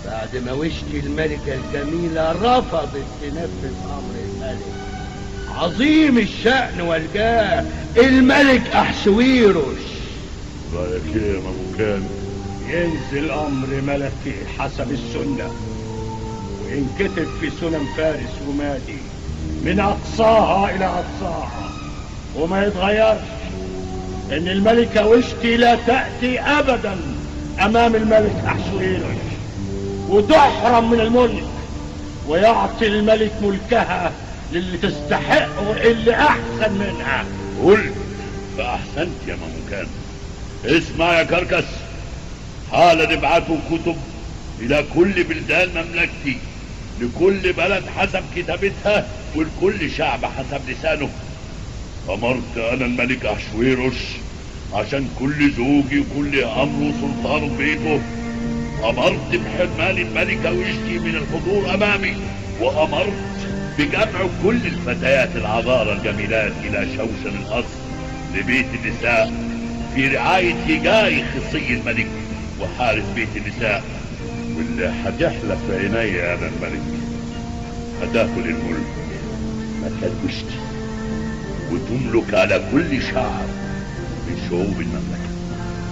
بعد ما وشتي الملكة الجميلة رفضت تنفذ أمر الملك عظيم الشأن والجاه الملك أحشويروش رايك ايه يا ممكن ينزل أمر ملكي حسب السنة وينكتب في سنن فارس ومادي من أقصاها إلى أقصاها وما يتغيرش إن الملكة وشتي لا تأتي أبدا أمام الملك أحشويروش وتحرم من الملك ويعطي الملك ملكها للي تستحق واللي أحسن منها قلت فأحسنت يا ممكن اسمع يا كركس حالا نبعتوا كتب إلى كل بلدان مملكتي لكل بلد حسب كتابتها ولكل شعب حسب لسانه أمرت أنا الملك أحشويروش عشان كل زوجي وكل أمر وسلطان بيته أمرت بحرمان الملكة وشتي من الحضور أمامي وأمرت بجمع كل الفتيات العذارى الجميلات إلى شوشن القصر لبيت النساء في رعاية هجاي خصي الملك وحارس بيت النساء واللي هتحلف عيني أنا الملك هتاكل الملك مكان وشتي وتملك على كل شعب من شعوب المملكة